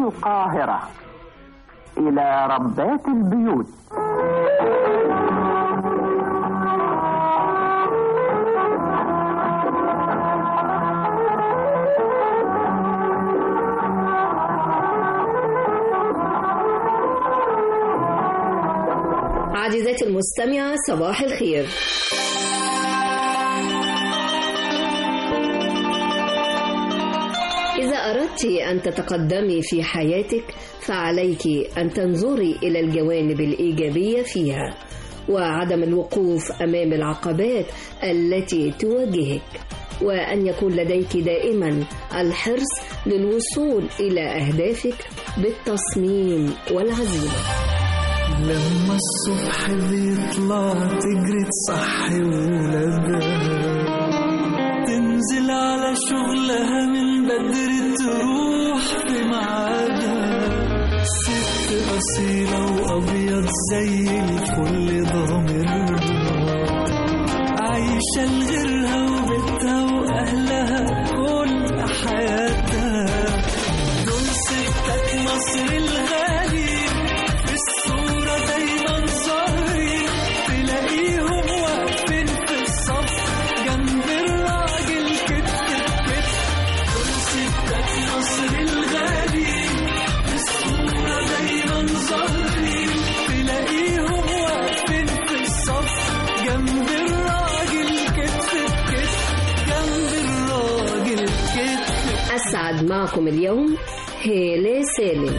القاهرة إلى ربات البيوت عزيزتي المستمعة صباح الخير إذا أردت أن تتقدمي في حياتك فعليك أن تنظري إلى الجوانب الإيجابية فيها وعدم الوقوف أمام العقبات التي تواجهك وأن يكون لديك دائما الحرص للوصول إلى أهدافك بالتصميم والعزيمة لما الصبح بيطلع تجري تصحي ولادها تنزل على شغلها من بدري تروح في ميعادها ست أصيلة وأبيض زي الفل ضامرها عايشة لغيرها وبيتها وأهلها كل حياتها دول ستات مصر الغالي في الصورة دايما ظاهرين تلاقيهم واقفين في الصف جنب الراجل كتف بكتف دول ستات مصر الغالي في الصورة دايما ظاهرين تلاقيهم واقفين في الصف جنب الراجل كتف بكتف جنب الراجل كتف أسعد معكم اليوم هالة سالم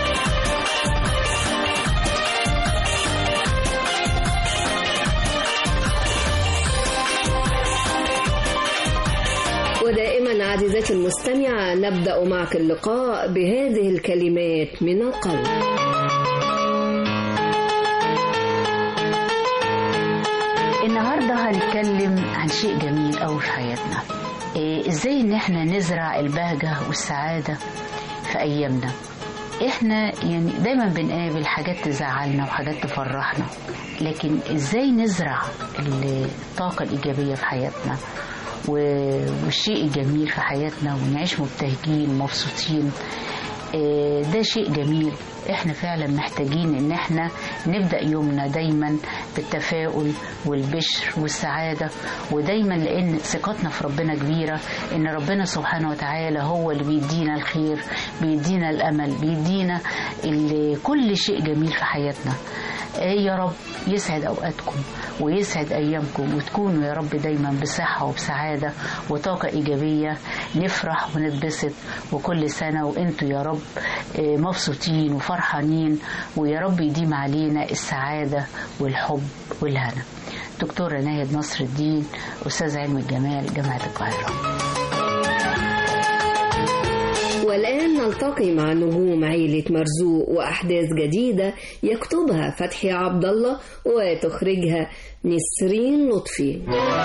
ودائما عزيزتي المستمعة نبدأ معك اللقاء بهذه الكلمات من القلب النهارده هنتكلم عن شيء جميل قوي في حياتنا إيه ازاي ان احنا نزرع البهجه والسعاده في ايامنا احنا يعني دايما بنقابل حاجات تزعلنا وحاجات تفرحنا لكن ازاي نزرع الطاقه الايجابيه في حياتنا و- والشيء الجميل في حياتنا ونعيش مبتهجين مبسوطين آه، ده شيء جميل احنا فعلا محتاجين ان احنا نبدا يومنا دايما بالتفاؤل والبشر والسعاده ودايما لان ثقتنا في ربنا كبيره ان ربنا سبحانه وتعالى هو اللي بيدينا الخير بيدينا الامل بيدينا ال- كل شيء جميل في حياتنا آه، يا رب يسعد اوقاتكم ويسعد ايامكم وتكونوا يا رب دايما بصحه وبسعاده وطاقه ايجابيه نفرح ونتبسط وكل سنه وانتوا يا رب آه، مبسوطين وفرحانين ويا رب يديم علينا السعاده والحب والهنا دكتوره ناهد نصر الدين استاذ علم الجمال جامعه القاهره والآن نلتقي مع نجوم عيلة مرزوق وأحداث جديدة يكتبها فتحي عبد الله وتخرجها نسرين لطفي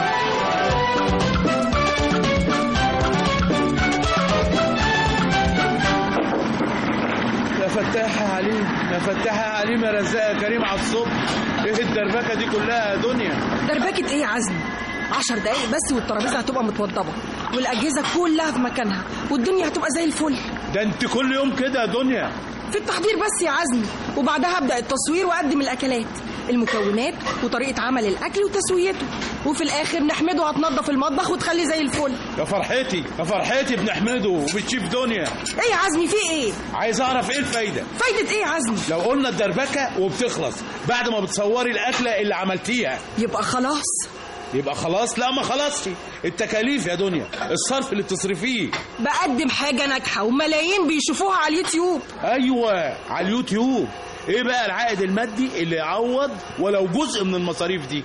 يا فتاح يا عليم يا فتاح يا عليم يا رزاق يا كريم على الصبح ايه الدربكه دي كلها يا دنيا دربكة ايه يا عزمي عشر دقايق بس والترابيزه هتبقى متوضبه والاجهزه كلها في مكانها والدنيا هتبقى زي الفل ده انت كل يوم كده يا دنيا في التحضير بس يا عزمي وبعدها ابدا التصوير واقدم الاكلات المكونات وطريقه عمل الاكل وتسويته وفي الاخر نحمده هتنضف المطبخ وتخليه زي الفل يا فرحتي يا فرحتي بنحمده وبتشيف دنيا ايه يا عزمي في ايه عايز اعرف ايه الفايده فايده ايه يا عزمي لو قلنا الدربكه وبتخلص بعد ما بتصوري الاكله اللي عملتيها يبقى خلاص يبقى خلاص لا ما خلصتي التكاليف يا دنيا الصرف اللي بتصرفيه بقدم حاجه ناجحه وملايين بيشوفوها على اليوتيوب ايوه على اليوتيوب ايه بقى العائد المادي اللي يعوض ولو جزء من المصاريف دي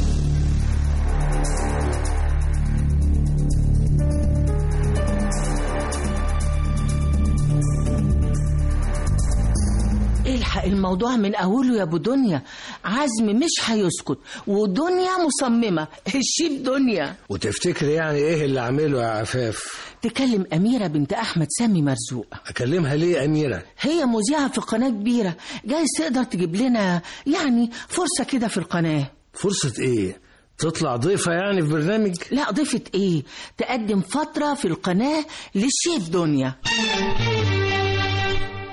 الحق الموضوع من اوله يا ابو دنيا عزم مش هيسكت ودنيا مصممه الشيف دنيا وتفتكري يعني ايه اللي اعمله يا عفاف تكلم اميره بنت احمد سامي مرزوق اكلمها ليه يا اميره هي مذيعه في قناه كبيره جايز تقدر تجيب لنا يعني فرصه كده في القناه فرصه ايه تطلع ضيفه يعني في برنامج لا ضيفه ايه تقدم فتره في القناه للشيف دنيا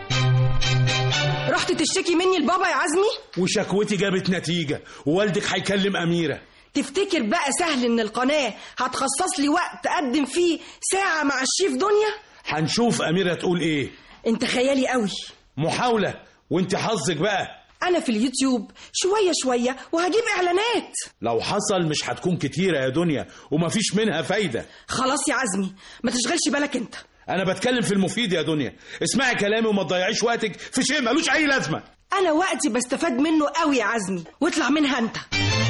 رحت تشتكي مني لبابا يا عزمي وشكوتي جابت نتيجة ووالدك هيكلم أميرة تفتكر بقى سهل ان القناة هتخصص لي وقت اقدم فيه ساعة مع الشيف دنيا هنشوف أميرة تقول إيه انت خيالي قوي محاولة وانت حظك بقى انا في اليوتيوب شوية شوية وهجيب اعلانات لو حصل مش هتكون كتيرة يا دنيا ومفيش منها فايدة خلاص يا عزمي ما تشغلش بالك انت أنا بتكلم في المفيد يا دنيا اسمعي كلامي وما تضيعيش وقتك في شيء ملوش أي لازمة انا وقتي بستفاد منه قوي يا عزمي واطلع منها انت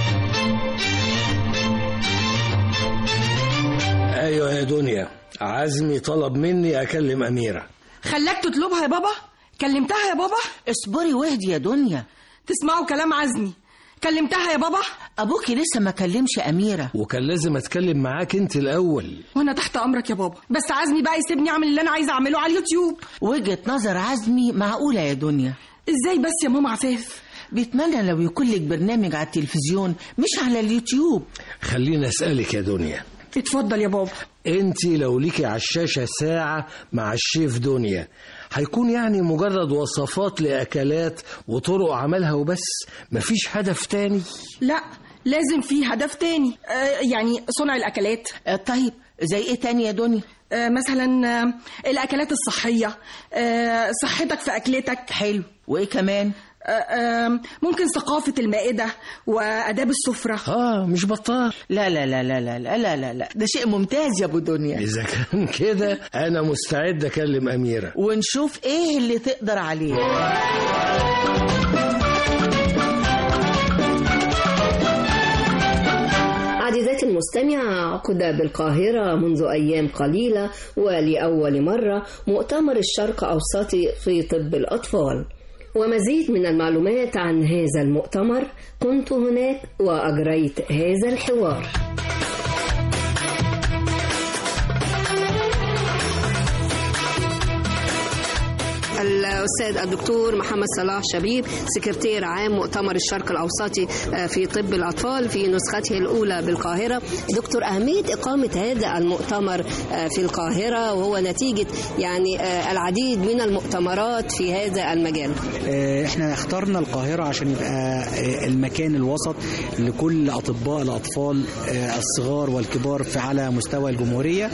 ايوه يا دنيا عزمي طلب مني اكلم اميره خلاك تطلبها يا بابا كلمتها يا بابا اصبري واهدي يا دنيا تسمعوا كلام عزمي كلمتها يا بابا ابوكي لسه ما كلمش اميره وكان لازم اتكلم معاك انت الاول وانا تحت امرك يا بابا بس عزمي بقى يسيبني اعمل اللي انا عايزه اعمله على اليوتيوب وجهه نظر عزمي معقوله يا دنيا ازاي بس يا ماما عفاف بيتمنى لو يكون لك برنامج على التلفزيون مش على اليوتيوب خليني اسالك يا دنيا اتفضل يا بابا انت لو ليكي على الشاشه ساعه مع الشيف دنيا هيكون يعني مجرد وصفات لاكلات وطرق عملها وبس مفيش هدف تاني لا لازم في هدف تاني آه يعني صنع الاكلات آه، طيب زي ايه تاني يا دنيا آه مثلا آه الاكلات الصحيه آه صحتك في اكلتك حلو وايه كمان آه آه ممكن ثقافه المائده واداب السفره اه مش بطال لا لا لا لا لا لا لا لا, لا. ده شيء ممتاز يا ابو دنيا اذا كان كده انا مستعد اكلم اميره ونشوف ايه اللي تقدر عليه عزيزاتي المستمعة عقد بالقاهرة منذ أيام قليلة ولأول مرة مؤتمر الشرق أوسطي في طب الأطفال ومزيد من المعلومات عن هذا المؤتمر كنت هناك وأجريت هذا الحوار الأستاذ الدكتور محمد صلاح شبيب سكرتير عام مؤتمر الشرق الأوسطي في طب الأطفال في نسخته الأولى بالقاهرة دكتور أهمية إقامة هذا المؤتمر في القاهرة وهو نتيجة يعني العديد من المؤتمرات في هذا المجال احنا اخترنا القاهرة عشان يبقى المكان الوسط لكل أطباء الأطفال الصغار والكبار في على مستوى الجمهورية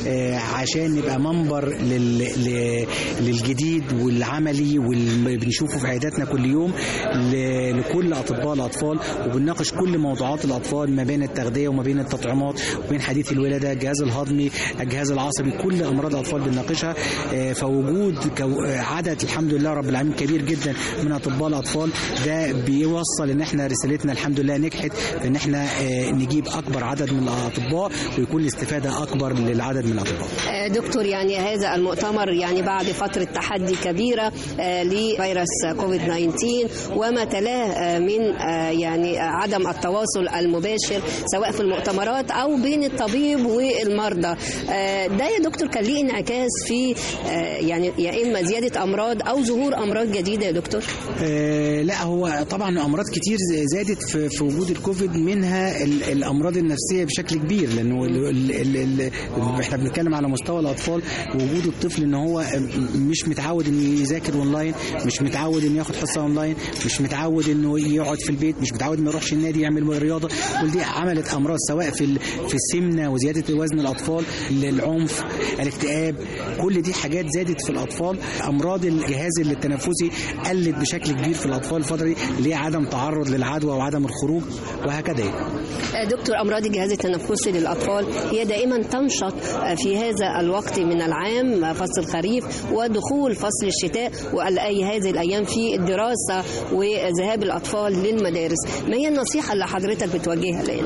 عشان نبقى منبر لل- للجديد والعملي واللي بنشوفه في عياداتنا كل يوم ل- لكل أطباء الأطفال وبنناقش كل موضوعات الأطفال ما بين التغذية وما بين التطعيمات وبين حديث الولادة الجهاز الهضمي الجهاز العصبي كل أمراض الأطفال بنناقشها آه، فوجود كو- آه، عدد الحمد لله رب العالمين كبير جدا من أطباء الأطفال ده بيوصل إن احنا رسالتنا الحمد لله نجحت إن احنا آه، نجيب أكبر عدد من الأطباء ويكون الاستفادة أكبر للعدد من الأطباء آه، دكتور يعني هذا المؤتمر يعني بعد فترة تحدي كبيرة آه، لفيروس كوفيد 19 وما تلاه آه، من آه، يعني عدم التواصل المباشر سواء في المؤتمرات أو بين الطبيب والمرضى آه، ده يا دكتور كان ليه انعكاس في آه، يعني يا إما زيادة أمراض أو ظهور أمراض جديدة يا دكتور آه، لا هو طبعا امراض كتير زادت في, في وجود الكوفيد منها ال- الامراض النفسيه بشكل كبير لانه ال ال ال ال احنا بنتكلم على مستوى الاطفال وجود الطفل ان هو مش متعود انه يذاكر اونلاين مش متعود انه ياخد حصه اونلاين مش متعود انه يقعد في البيت مش متعود ما يروحش النادي يعمل رياضه كل دي عملت امراض سواء في ال- في السمنه وزياده وزن الاطفال العنف الاكتئاب كل دي حاجات زادت في الاطفال امراض الجهاز التنفسي قلت بشكل كبير في الاطفال الفتره دي اللي هي عدم تعرض للعدوى وعدم الخروج وهكذا يعني. آه، دكتور أمراض الجهاز التنفسي للأطفال هي دائما تنشط آه، في هذا الوقت من العام آه، فصل الخريف ودخول فصل الشتاء وأي هذه الأيام في الدراسة وذهاب الأطفال للمدارس ما هي النصيحة اللي حضرتك بتوجهها الآن؟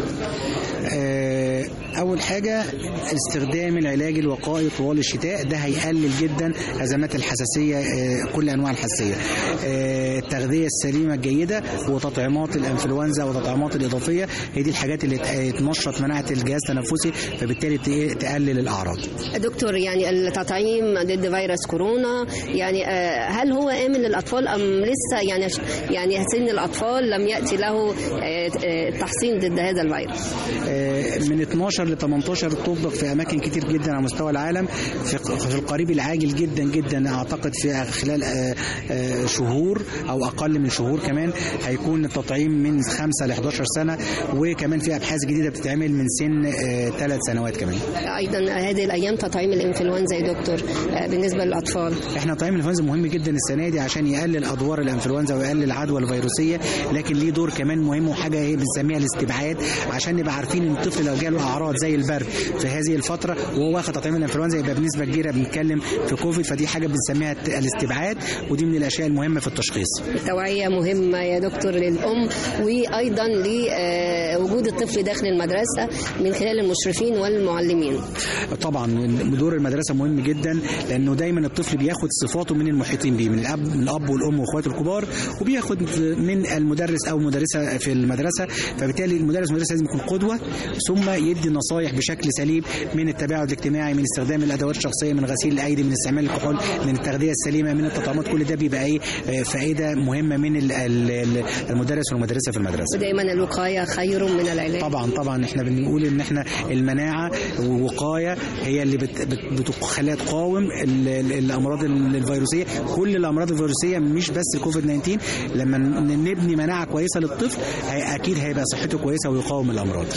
آه، اول حاجه استخدام العلاج الوقائي طوال الشتاء ده هيقلل جدا ازمات الحساسيه آه، كل انواع الحساسيه آه، التغذيه السليمه الجيده وتطعيمات الانفلونزا والتطعيمات الاضافيه هي دي الحاجات اللي ت- تنشط مناعه الجهاز التنفسي فبالتالي ت- تقلل الاعراض دكتور يعني التطعيم ضد فيروس كورونا يعني آه، هل هو آمن للأطفال أم لسه يعني يعني سن الأطفال لم يأتي له آه، آه، التحصين ضد هذا الفيروس؟ آه، من 12 ل 18 تطبق في اماكن كتير جدا على مستوى العالم في في القريب العاجل جدا جدا اعتقد في خلال آه، آه، شهور او اقل من شهور كمان هيكون التطعيم من 5 ل 11 سنه وكمان في ابحاث جديده بتتعمل من سن ثلاث سنوات كمان ايضا هذه الايام تطعيم الانفلونزا يا دكتور آه، بالنسبه للاطفال احنا تطعيم الانفلونزا مهم جدا السنه دي عشان يقلل ادوار الانفلونزا ويقلل العدوى الفيروسيه لكن ليه دور كمان مهم وحاجه ايه بنسميها الاستبعاد عشان نبقى عارفين ان الطفل لو جاله اعراض زي البرد في هذه الفتره وهو واخد تطعيم الانفلونزا يبقى بنسبه كبيره بنتكلم في كوفيد فدي حاجه بنسميها الت- الاستبعاد ودي من الاشياء المهمه في التشخيص التوعية مهمة يا دكتور للأم وأيضا لوجود الطفل داخل المدرسة من خلال المشرفين والمعلمين طبعا دور المدرسه مهم جدا لانه دايما الطفل بياخد صفاته من المحيطين بيه من الاب من الاب والام واخواته الكبار وبياخد من المدرس او مدرسه في المدرسه فبالتالي المدرس والمدرسه لازم يكون قدوه ثم يدي نصايح بشكل سليم من التباعد الاجتماعي من استخدام الادوات الشخصيه من غسيل الايدي من استعمال الكحول من التغذيه السليمه من التطعيمات كل ده بيبقى ايه آه، فائده مهمه من ال- ال- ال- المدرس والمدرسه في المدرسه ودايما الوقاية خير من العلاج طبعا طبعا احنا بنقول ان احنا المناعه والوقايه هي اللي بت بت بتخليها تقاوم ال- ال- الامراض ال- الفيروسيه كل الامراض الفيروسيه مش بس الكوفيد 19 لما ن- نبني مناعه كويسه للطفل هي اكيد هيبقى صحته كويسه ويقاوم الامراض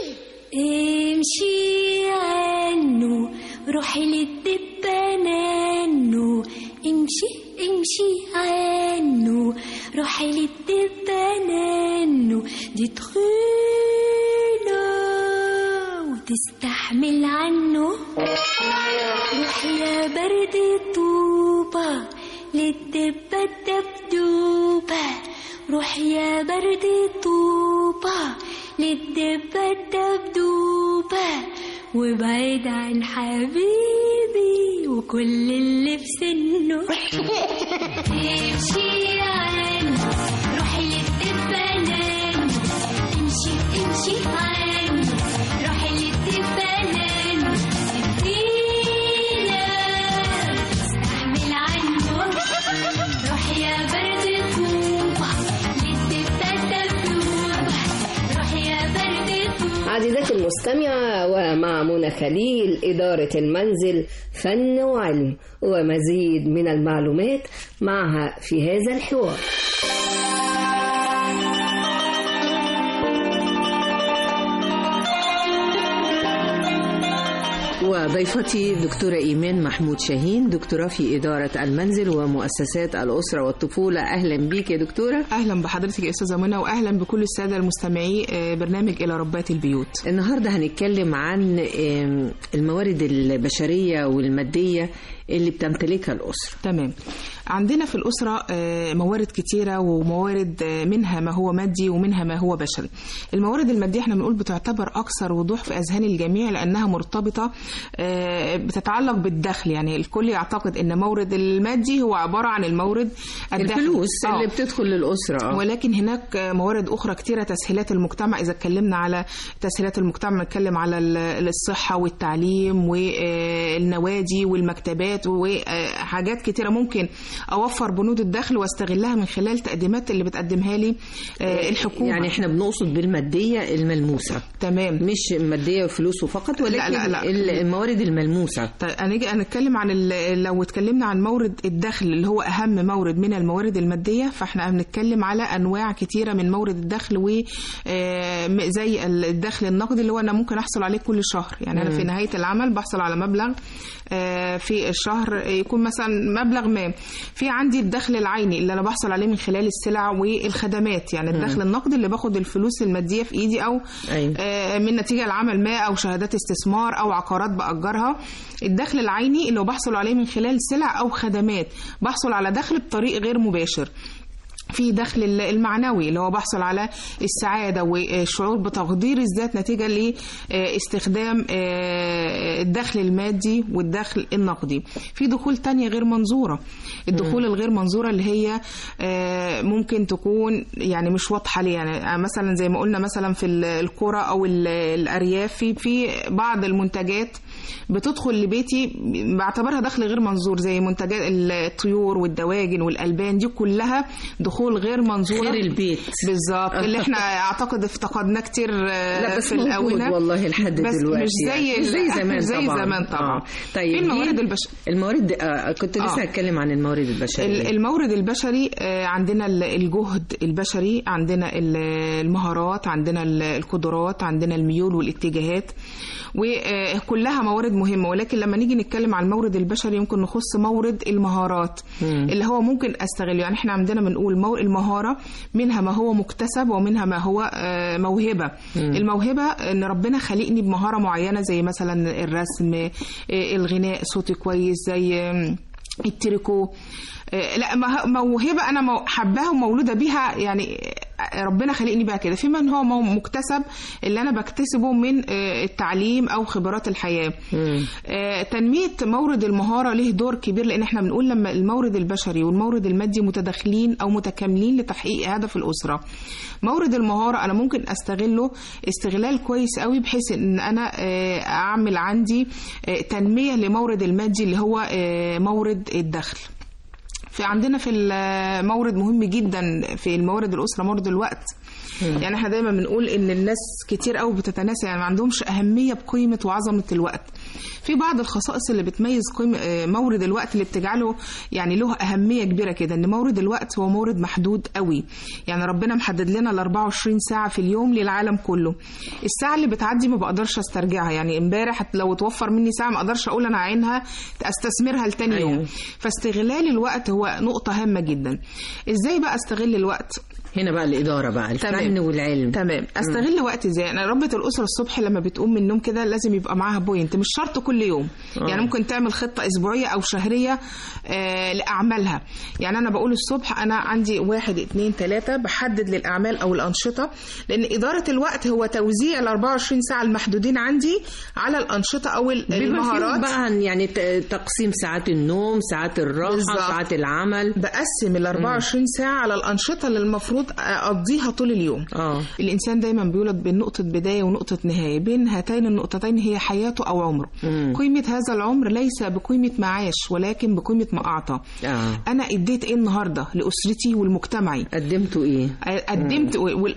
امشي عنه روحي للدبانانو امشي امشي عنه روحي للدبانانو دي تخينة وتستحمل عنه روح يا برد طوبة للدبة الدبدوبة روح يا برد طوبة للدبة الدبدوبة وابعد عن حبيبي وكل اللي في سنه امشي عنه روحي للدبانان امشي امشي عنه روحي للدبانان ادينا استحمل عنه روح يا برد طوبة للدبة الدبدوبة روح يا برد طوبة عزيزتي المستمعة ومع منى خليل إدارة المنزل فن وعلم ومزيد من المعلومات معها في هذا الحوار وضيفتي دكتورة إيمان محمود شاهين دكتوراه في إدارة المنزل ومؤسسات الأسرة والطفولة أهلا بيك يا دكتورة اهلا بحضرتك يا استاذه منى واهلا بكل الساده المستمعي آه، برنامج الى ربات البيوت النهاردة هنتكلم عن آم، الموارد البشرية والمادية اللي بتمتلكها الأسرة تمام عندنا في الأسرة آه، موارد كتيرة وموارد آه، منها ما هو مادي ومنها ما هو بشري الموارد المادية احنا بنقول بتعتبر أكثر وضوح في أذهان الجميع لأنها مرتبطة آه، بتتعلق بالدخل يعني الكل يعتقد أن مورد المادي هو عبارة عن المورد الدخل الفلوس آه. اللي بتدخل للأسرة آه. ولكن هناك موارد أخرى كتيرة تسهيلات المجتمع إذا اتكلمنا على تسهيلات المجتمع نتكلم على ال- الصحة والتعليم والنوادي والمكتبات وحاجات كتيرة ممكن أوفر بنود الدخل واستغلها من خلال تقديمات اللي بتقدمها لي آه، الحكومة يعني احنا بنقصد بالمادية الملموسة تمام مش مادية وفلوس فقط ولكن لا، لا، لا. ال- الموارد الملموسة طيب هنيجي هنتكلم عن ال- لو اتكلمنا عن مورد الدخل اللي هو اهم مورد من الموارد الماديه فاحنا بنتكلم على انواع كتيره من مورد الدخل و آه، م- زي الدخل النقدي اللي هو انا ممكن احصل عليه كل شهر يعني انا مم. في نهايه العمل بحصل على مبلغ آه، في الشهر يكون مثلا مبلغ ما في عندي الدخل العيني اللي انا بحصل عليه من خلال السلع والخدمات يعني مم. الدخل النقدي اللي باخد الفلوس الماديه في ايدي او أيوة. آه، من نتيجه لعمل ما او شهادات استثمار او عقارات باجرها الدخل العيني اللي هو بحصل عليه من خلال سلع او خدمات بحصل على دخل بطريق غير مباشر في دخل ال- المعنوي اللي هو بحصل على السعادة والشعور بتقدير الذات نتيجة لاستخدام الدخل المادي والدخل النقدي في دخول تانية غير منظورة الدخول الغير منظورة اللي هي آه، ممكن تكون يعني مش واضحة ليه يعني مثلا زي ما قلنا مثلا في ال- القرى أو ال- الأرياف في في بعض المنتجات بتدخل لبيتي بعتبرها دخل غير منظور زي منتجات الطيور والدواجن والالبان دي كلها دخول غير منظوره غير البيت. بالظبط اللي احنا اعتقد افتقدناه كتير آه، لا بس في موجود الاونه والله لحد بس دلوقتي مش زي يعني. مش زي زمان زي طبعا زمان طبعا آه. طيب في الموارد دي- البشريه الموارد آه كنت لسه آه. هتكلم عن الموارد البشريه ال- المورد البشري آه، عندنا ال- الجهد البشري عندنا ال- المهارات عندنا ال- القدرات عندنا الميول والاتجاهات وكلها موارد مهمة ولكن لما نيجي نتكلم عن المورد البشري يمكن نخص مورد المهارات مم. اللي هو ممكن استغله يعني احنا عندنا بنقول مو- المهارة منها ما هو مكتسب ومنها ما هو آه، موهبة مم. الموهبة ان ربنا خلقني بمهارة معينة زي مثلا الرسم آه، الغناء صوتي كويس زي آم، التريكو آه، لا مه- موهبة أنا مو- حباها ومولودة بيها يعني آه، ربنا خلقني بيها كده في من هو مو- مكتسب اللي أنا بكتسبه من آه، التعليم أو خبرات الحياة آه، تنمية مورد المهارة له دور كبير لأن احنا بنقول لما المورد البشري والمورد المادي متداخلين أو متكاملين لتحقيق هدف الأسرة مورد المهارة أنا ممكن أستغله استغلال كويس قوي بحيث إن أنا آه، أعمل عندي آه، تنمية لمورد المادي اللي هو آه، مورد الدخل في عندنا في المورد مهم جدا في الموارد الأسرة مورد الوقت يعني احنا دايما بنقول ان الناس كتير قوي بتتناسى يعني ما عندهمش اهميه بقيمه وعظمه الوقت في بعض الخصائص اللي بتميز قيمة آه، مورد الوقت اللي بتجعله يعني له اهميه كبيره كده ان مورد الوقت هو مورد محدود قوي يعني ربنا محدد لنا ال 24 ساعه في اليوم للعالم كله الساعه اللي بتعدي ما بقدرش استرجعها يعني امبارح لو توفر مني ساعه ما اقدرش اقول انا عينها استثمرها لتاني يوم أيوة. فاستغلال الوقت هو نقطه هامه جدا ازاي بقى استغل الوقت هنا بقى الاداره بقى الفن تمام. والعلم تمام استغل وقت ازاي انا ربة الاسره الصبح لما بتقوم من النوم كده لازم يبقى معاها بوينت مش شرط كل يوم آه. يعني ممكن تعمل خطه اسبوعيه او شهريه آه لاعمالها يعني انا بقول الصبح انا عندي واحد اتنين تلاته بحدد للاعمال او الانشطه لان اداره الوقت هو توزيع ال 24 ساعه المحدودين عندي على الانشطه او ال- بما فيهم المهارات بقى يعني ت- تقسيم ساعات النوم ساعات الراحه بالظبط. ساعات العمل بقسم ال 24 ساعة على الأنشطة اللي المفروض أقضيها طول اليوم اه الإنسان دايما بيولد بين نقطة بداية ونقطة نهاية بين هاتين النقطتين هي حياته أو عمره مم. قيمة هذا العمر ليس بقيمة معاش ولكن بقيمة ما أعطى اه أنا اديت إيه النهاردة لأسرتي والمجتمعي قدمتوا ايه قدمت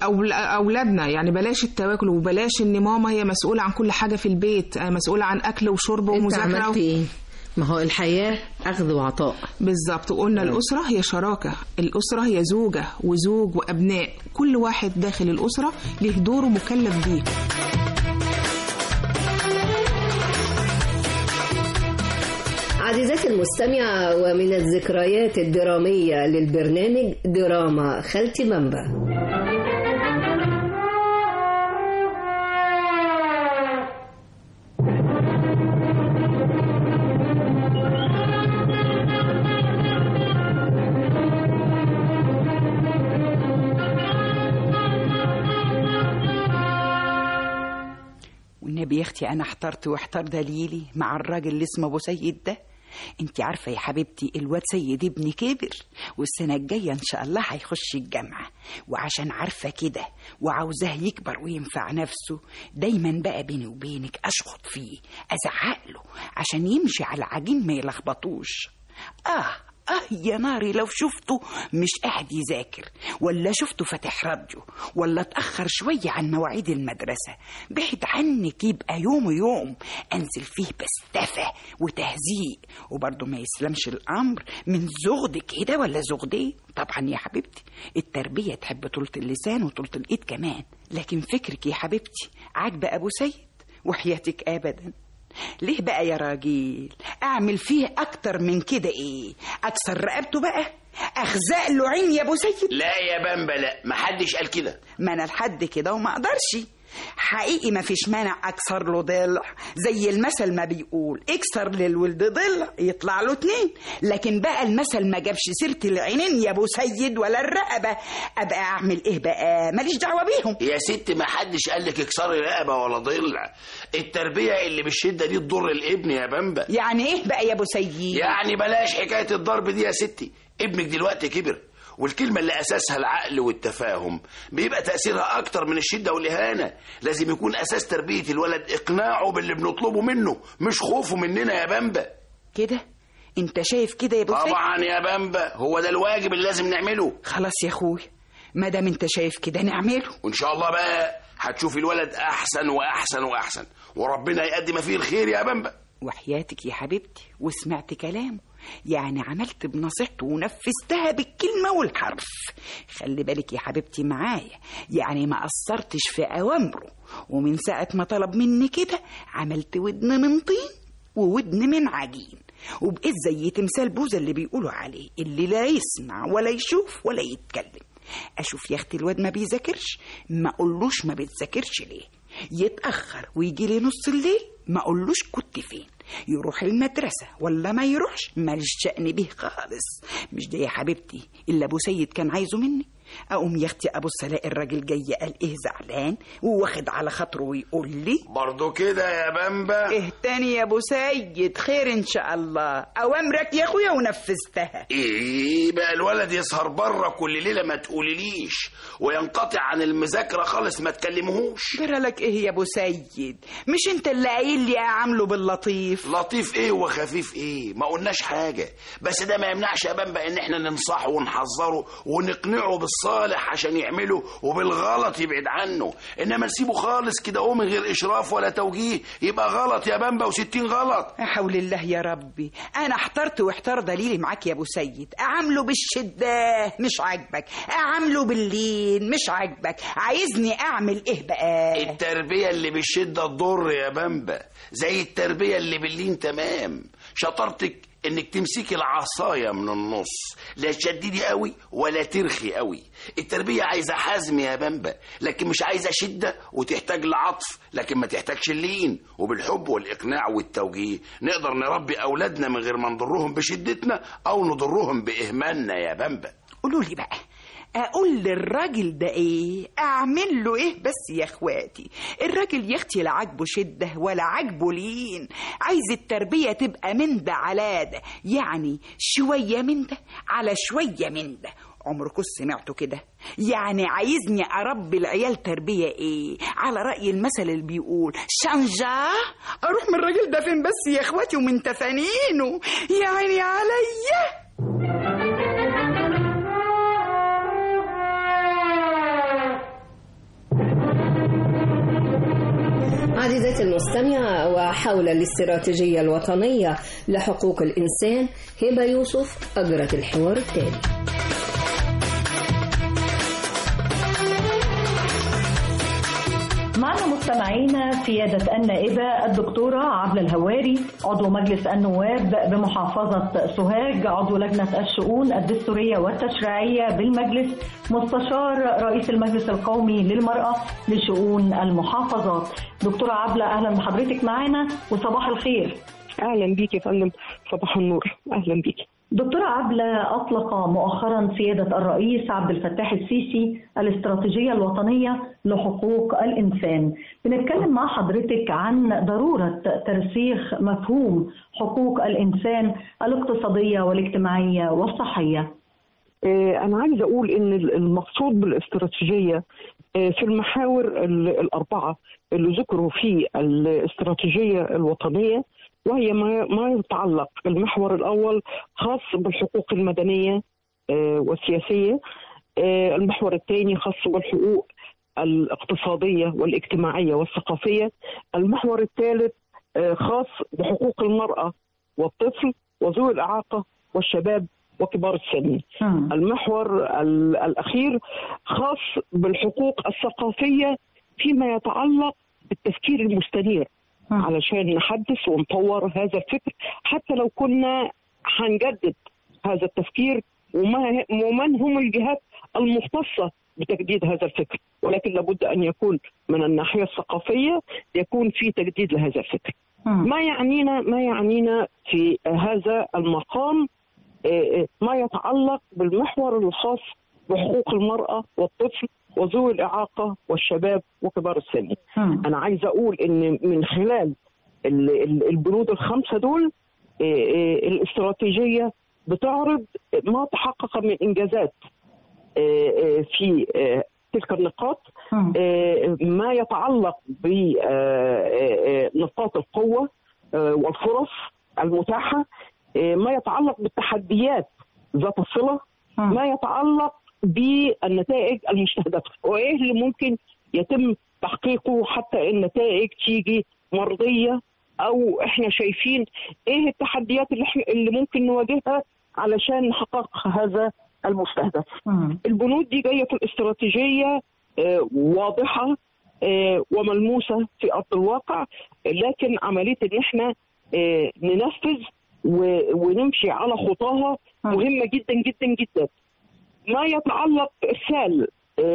واولادنا يعني بلاش التواكل وبلاش ان ماما هي مسؤوله عن كل حاجه في البيت آه، مسؤوله عن اكل وشرب انت ومذاكره عملت ايه ما هو الحياه اخذ وعطاء بالظبط وقلنا الأسرة هي شراكة الأسرة هي زوجة وزوج وأبناء كل واحد داخل الأسرة له دوره مكلف بيه عزيزاتي المستمعة ومن الذكريات الدرامية للبرنامج دراما خالتي منبع والنبي يا اختي انا احترت واحتار دليلي مع الراجل اللي اسمه ابو سيد ده انت عارفه يا حبيبتي الواد سيد ابني كبر والسنه الجايه ان شاء الله هيخش الجامعه وعشان عارفه كده وعاوزاه يكبر وينفع نفسه دايما بقى بيني وبينك اشخط فيه ازعق له عشان يمشي على عجين ما يلخبطوش اه اه يا ناري لو شفته مش قاعد يذاكر ولا شفته فاتح راديو ولا اتأخر شوية عن مواعيد المدرسة بعد عنك يبقى يوم يوم أنزل فيه بستفة وتهزيق وبرضه ما يسلمش الأمر من زغد كده ولا زغدين طبعا يا حبيبتي التربية تحب طولة اللسان وطولة الإيد كمان لكن فكرك يا حبيبتي عاجبة أبو سيد وحياتك أبدا ليه بقى يا راجل اعمل فيه اكتر من كده ايه اكسر رقبته بقى اخزق له عين يا ابو سيد لا يا بامبا لا محدش قال كده ما انا لحد كده وما اقدرش حقيقي ما فيش مانع اكسر له ضلع زي المثل ما بيقول اكسر للولد ضلع يطلع له اتنين لكن بقى المثل ما جابش سيره العينين يا ابو سيد ولا الرقبه ابقى اعمل ايه بقى ماليش دعوه بيهم يا ست ما حدش قال لك اكسري رقبه ولا ضلع التربيه اللي بالشده دي تضر الابن يا بامبا يعني ايه بقى يا ابو سيد يعني بلاش حكايه الضرب دي يا ستي ابنك دلوقتي كبر والكلمة اللي أساسها العقل والتفاهم بيبقى تأثيرها أكتر من الشدة والإهانة لازم يكون أساس تربية الولد إقناعه باللي بنطلبه منه مش خوفه مننا يا بامبا كده انت شايف كده يا ابو سيد طبعا يا بامبا هو ده الواجب اللي لازم نعمله خلاص يا اخويا ما دام انت شايف كده نعمله وإن شاء الله بقى هتشوف الولد أحسن وأحسن وأحسن وربنا يقدم فيه الخير يا بامبا وحياتك يا حبيبتي وسمعت كلامه يعني عملت بنصيحته ونفذتها بالكلمة والحرف خلي بالك يا حبيبتي معايا يعني ما قصرتش في أوامره ومن ساعة ما طلب مني كده عملت ودن من طين وودن من عجين وبقيت زي تمثال بوزة اللي بيقولوا عليه اللي لا يسمع ولا يشوف ولا يتكلم أشوف يا أختي الواد ما بيذاكرش ما أقولوش ما بتذاكرش ليه يتأخر ويجي لي نص الليل ما أقولوش كنت فين يروح المدرسة ولا ما يروحش ماليش شأن به خالص مش ده يا حبيبتي إلا أبو سيد كان عايزه مني أقوم يا أختي أبص ألاقي الراجل جاي قال إيه زعلان وواخد على خاطره ويقول لي برضو كده يا بامبا إيه تاني يا أبو سيد خير إن شاء الله أوامرك يا أخويا ونفذتها ايه بقى الولد يسهر بره كل ليله ما تقوليليش وينقطع عن المذاكره خالص ما تكلمهوش جرى لك إيه يا أبو سيد مش أنت اللي قايل لي أعمله باللطيف لطيف ايه وخفيف ايه ما قلناش حاجه بس ده ما يمنعش يا بامبا ان احنا ننصحه ونحذره ونقنعه بالصالح عشان يعمله وبالغلط يبعد عنه انما نسيبه خالص كده هو من غير اشراف ولا توجيه يبقى غلط يا بامبا وستين غلط لا حول الله يا ربي انا احترت واحتار دليلي معاك يا ابو سيد اعامله بالشده مش عاجبك اعامله باللين مش عاجبك عايزني اعمل ايه بقى التربيه اللي بالشده تضر يا بامبا زي التربيه اللي باللين تمام شطارتك انك تمسكي العصايه من النص لا تشددي قوي ولا ترخي قوي التربيه عايزه حزم يا بامبا لكن مش عايزه شده وتحتاج لعطف لكن ما تحتاجش اللين وبالحب والاقناع والتوجيه نقدر نربي اولادنا من غير ما نضرهم بشدتنا او نضرهم باهمالنا يا بامبا قولوا لي بقى اقول للراجل ده ايه اعمل له ايه بس يا اخواتي الراجل يا اختي لا عاجبه شده ولا عاجبه لين عايز التربيه تبقى من ده على ده يعني شويه من ده على شويه من ده عمركم سمعتوا كده يعني عايزني اربي العيال تربيه ايه على راي المثل اللي بيقول شنجا اروح من الراجل ده فين بس يا اخواتي ومن تفانينه يا عيني عليا عزيزتي المستمعة وحول الاستراتيجية الوطنية لحقوق الإنسان هبة يوسف أجرت الحوار التالي معنا مستمعينا سيادة النائبة الدكتورة عبلة الهواري عضو مجلس النواب بمحافظة سوهاج عضو لجنة الشؤون الدستورية والتشريعية بالمجلس مستشار رئيس المجلس القومي للمرأة لشؤون المحافظات دكتورة عبلة أهلا بحضرتك معنا وصباح الخير اهلا بيك يا فندم صباح النور اهلا بيك دكتورة عبلة أطلق مؤخرا سيادة الرئيس عبد الفتاح السيسي الاستراتيجية الوطنية لحقوق الإنسان بنتكلم مع حضرتك عن ضرورة ترسيخ مفهوم حقوق الإنسان الاقتصادية والاجتماعية والصحية آه، انا عايزه اقول ان المقصود بالاستراتيجيه آه، في المحاور ال- الاربعه اللي ذكروا في الاستراتيجيه الوطنيه وهي ما ما يتعلق المحور الاول خاص بالحقوق المدنيه آه، والسياسيه آه، المحور الثاني خاص بالحقوق الاقتصاديه والاجتماعيه والثقافيه المحور الثالث آه، خاص بحقوق المراه والطفل وذوي الاعاقه والشباب وكبار السن المحور ال- الأخير خاص بالحقوق الثقافية فيما يتعلق بالتفكير المستنير علشان نحدث ونطور هذا الفكر حتى لو كنا هنجدد هذا التفكير وما ومن هم الجهات المختصة بتجديد هذا الفكر ولكن لابد أن يكون من الناحية الثقافية يكون في تجديد لهذا الفكر ما يعنينا ما يعنينا في هذا المقام ما يتعلق بالمحور الخاص بحقوق المرأة والطفل وذوي الإعاقة والشباب وكبار السن أنا عايزة أقول إن من خلال ال- ال- البنود الخمسة دول إيه، إيه، الاستراتيجية بتعرض ما تحقق من إنجازات آه، آه، في آه، تلك النقاط آه، ما يتعلق بنقاط القوة آه، والفرص المتاحة آه، ما يتعلق بالتحديات ذات الصلة ما يتعلق بالنتائج المستهدفة وإيه اللي ممكن يتم تحقيقه حتى النتائج تيجي مرضية أو إحنا شايفين إيه التحديات اللي, إحنا اللي ممكن نواجهها علشان نحقق هذا المستهدف البنود دي جاية في الاستراتيجية آه، واضحة آه، وملموسة في أرض الواقع لكن عملية إن إحنا آه، ننفذ و- ونمشي على خطاها مهمة جدا جدا جدا ما يتعلق بإرسال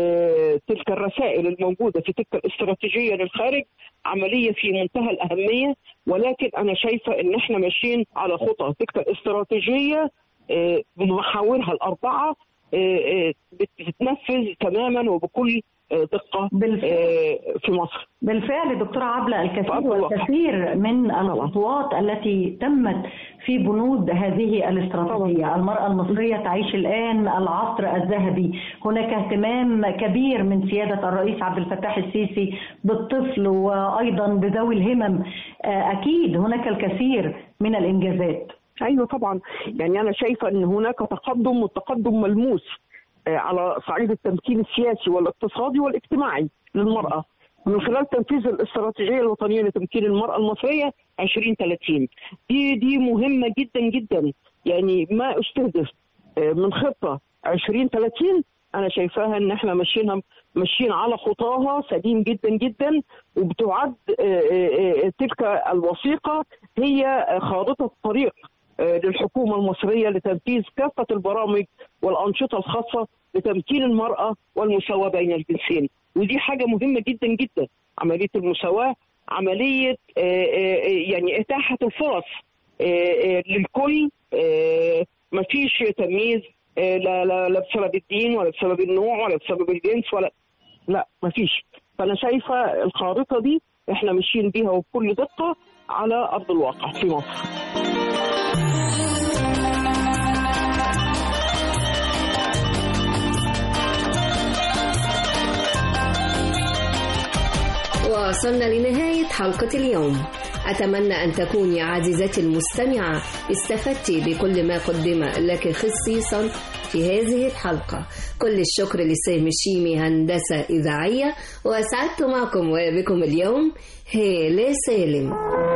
آه، تلك الرسائل الموجودة في تلك الاستراتيجية للخارج عملية في منتهى الأهمية ولكن أنا شايفة إن إحنا ماشيين على خطى تلك الاستراتيجية آه، بمحاورها الأربعة آه، آه، بتتنفذ تماما وبكل آه، دقة آه، في مصر بالفعل دكتورة عبلة الكثير في أرض الواقع. والكثير من الخطوات التي تمت في بنود هذه الاستراتيجية المرأة المصرية تعيش الآن العصر الذهبي هناك اهتمام كبير من سيادة الرئيس عبد الفتاح السيسي بالطفل وأيضا بذوي الهمم آه، أكيد هناك الكثير من الإنجازات ايوه طبعا يعني انا شايفه ان هناك تقدم والتقدم ملموس آه، على صعيد التمكين السياسي والاقتصادي والاجتماعي للمراه من خلال تنفيذ الاستراتيجيه الوطنيه لتمكين المراه المصريه 2030 دي دي مهمه جدا جدا يعني ما استهدف آه، من خطه 2030 انا شايفاها ان احنا ماشيينها ماشيين على خطاها سليم جدا جدا وبتعد آه، آه، آه، تلك الوثيقه هي آه، خارطه الطريق آه، للحكومه المصريه لتنفيذ كافه البرامج والانشطه الخاصه بتمكين المراه والمساواه بين الجنسين ودي حاجه مهمه جدا جدا عمليه المساواه عمليه آه، آه، آه، يعني اتاحه الفرص آه، آه، للكل آه، مفيش تمييز آه، لا لا لا بسبب الدين ولا بسبب النوع ولا بسبب الجنس ولا لا مفيش فانا شايفه الخارطه دي احنا ماشيين بيها وبكل دقه على ارض الواقع في مصر وصلنا لنهاية حلقة اليوم أتمنى أن تكوني عزيزتي المستمعة استفدت بكل ما قدم لك خصيصا في هذه الحلقة كل الشكر لسام الشيمي هندسة إذاعية وأسعدت معكم وبكم اليوم هالة سالم